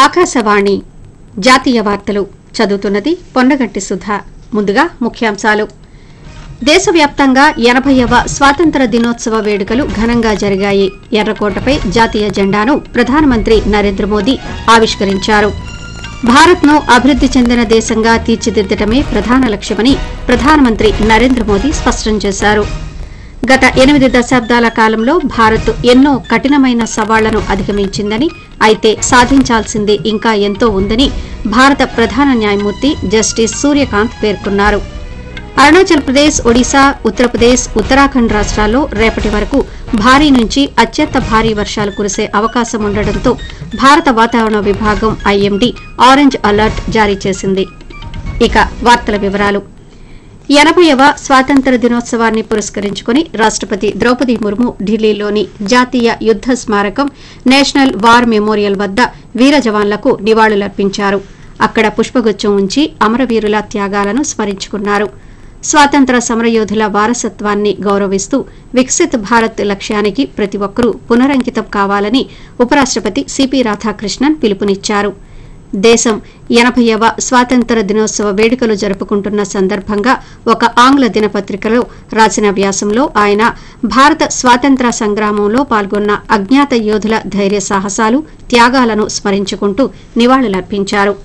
ఆకాశవాణి జాతీయ వార్తలు చదువుతున్నది పొన్నగంటి సుధ ముందుగా ముఖ్యాంశాలు దేశవ్యాప్తంగా ఎనభైవ స్వాతంత్ర దినోత్సవ వేడుకలు ఘనంగా జరిగాయి ఎర్రకోటపై జాతీయ జెండాను ప్రధానమంత్రి నరేంద్ర మోదీ ఆవిష్కరించారు భారత్ను అభివృద్ది చెందిన దేశంగా తీర్చిదిద్దటమే ప్రధాన లక్ష్యమని ప్రధానమంత్రి నరేంద్ర మోదీ స్పష్టం చేశారు గత ఎనిమిది దశాబ్దాల కాలంలో భారత్ ఎన్నో కఠినమైన సవాళ్లను అధిగమించిందని అయితే సాధించాల్సింది ఇంకా ఎంతో ఉందని భారత ప్రధాన న్యాయమూర్తి జస్టిస్ సూర్యకాంత్ పేర్కొన్నారు అరుణాచల్ ప్రదేశ్ ఒడిశా ఉత్తరప్రదేశ్ ఉత్తరాఖండ్ రాష్ట్రాల్లో రేపటి వరకు భారీ నుంచి అత్యంత భారీ వర్షాలు కురిసే అవకాశం ఉండడంతో భారత వాతావరణ విభాగం ఐఎండీ ఆరెంజ్ అలర్ట్ జారీ చేసింది ఇక వార్తల వివరాలు ఎనభైవ స్వాతంత్ర దినోత్సవాన్ని పురస్కరించుకుని రాష్టపతి ద్రౌపది ముర్ము ఢిల్లీలోని జాతీయ యుద్ద స్మారకం నేషనల్ వార్ మెమోరియల్ వద్ద వీర జవాన్లకు నివాళులర్పించారు అక్కడ పుష్పగుచ్చం ఉంచి అమరవీరుల త్యాగాలను స్మరించుకున్నారు స్వాతంత్ర సమరయోధుల వారసత్వాన్ని గౌరవిస్తూ వికసిత్ భారత్ లక్ష్యానికి ప్రతి ఒక్కరూ పునరంకితం కావాలని ఉపరాష్టపతి సిపి రాధాకృష్ణన్ పిలుపునిచ్చారు దేశం ఎనభైవ స్వాతంత్ర దినోత్సవ వేడుకలు జరుపుకుంటున్న సందర్భంగా ఒక ఆంగ్ల దినపత్రికలో రాసిన వ్యాసంలో ఆయన భారత స్వాతంత్ర సంగ్రామంలో పాల్గొన్న అజ్ఞాత యోధుల ధైర్య సాహసాలు త్యాగాలను స్మరించుకుంటూ నివాళులర్పించారు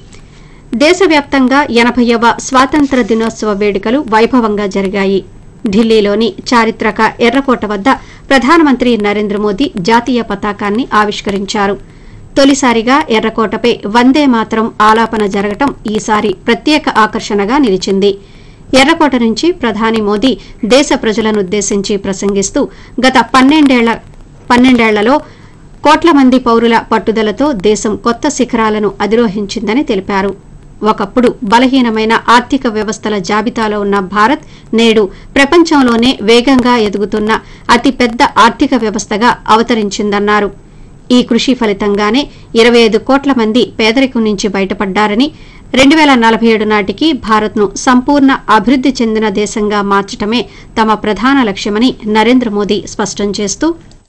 దేశవ్యాప్తంగా ఎనభైవ స్వాతంత్ర దినోత్సవ వేడుకలు వైభవంగా జరిగాయి ఢిల్లీలోని చారిత్రక ఎర్రకోట వద్ద ప్రధానమంత్రి నరేంద్ర మోదీ జాతీయ పతాకాన్ని ఆవిష్కరించారు తొలిసారిగా ఎర్రకోటపై వందే మాత్రం ఆలాపన జరగటం ఈసారి ప్రత్యేక ఆకర్షణగా నిలిచింది ఎర్రకోట నుంచి ప్రధాని మోదీ దేశ ప్రజలనుద్దేశించి ప్రసంగిస్తూ గత పన్నెండేళ్ల పన్నెండేళ్లలో కోట్ల మంది పౌరుల పట్టుదలతో దేశం కొత్త శిఖరాలను అధిరోహించిందని తెలిపారు ఒకప్పుడు బలహీనమైన ఆర్థిక వ్యవస్థల జాబితాలో ఉన్న భారత్ నేడు ప్రపంచంలోనే వేగంగా ఎదుగుతున్న అతిపెద్ద ఆర్థిక వ్యవస్థగా అవతరించిందన్నారు ఈ కృషి ఫలితంగానే ఇరవై ఐదు కోట్ల మంది పేదరికం నుంచి బయటపడ్డారని రెండు వేల నలభై ఏడు నాటికి భారత్ను సంపూర్ణ అభివృద్ది చెందిన దేశంగా మార్చటమే తమ ప్రధాన లక్ష్యమని నరేంద్ర మోదీ స్పష్టం చేస్తూ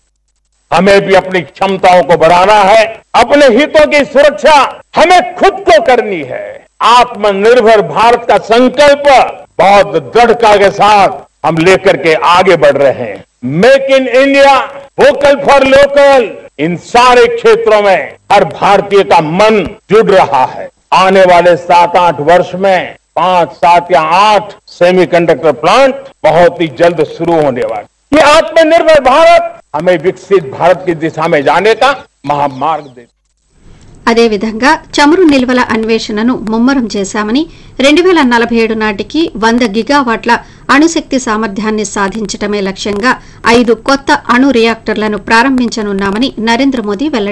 हमें भी अपनी क्षमताओं को बढ़ाना है अपने हितों की सुरक्षा हमें खुद को करनी है आत्मनिर्भर भारत का संकल्प बहुत दृढ़ता के साथ हम लेकर के आगे बढ़ रहे हैं make in India vocal for local इन सारे क्षेत्रों में हर भारतीय का मन जुड़ रहा है आने वाले सात आठ वर्ष में पांच सात या आठ सेमीकंडक्टर प्लांट बहुत ही जल्द शुरू होने वाले ये आत्मनिर्भर भारत हमें विकसित भारत की दिशा में जाने का महामार्ग देता అదేవిధంగా చమురు నిల్వల అన్వేషణను ముమ్మరం చేశామని రెండు వేల నలభై ఏడు నాటికి వంద గిగావాట్ల అణుశక్తి సామర్థ్యాన్ని సాధించటమే లక్ష్యంగా ఐదు కొత్త అణు రియాక్టర్లను ప్రారంభించనున్నామని నరేంద్ర మోదీ వెల్లడించారు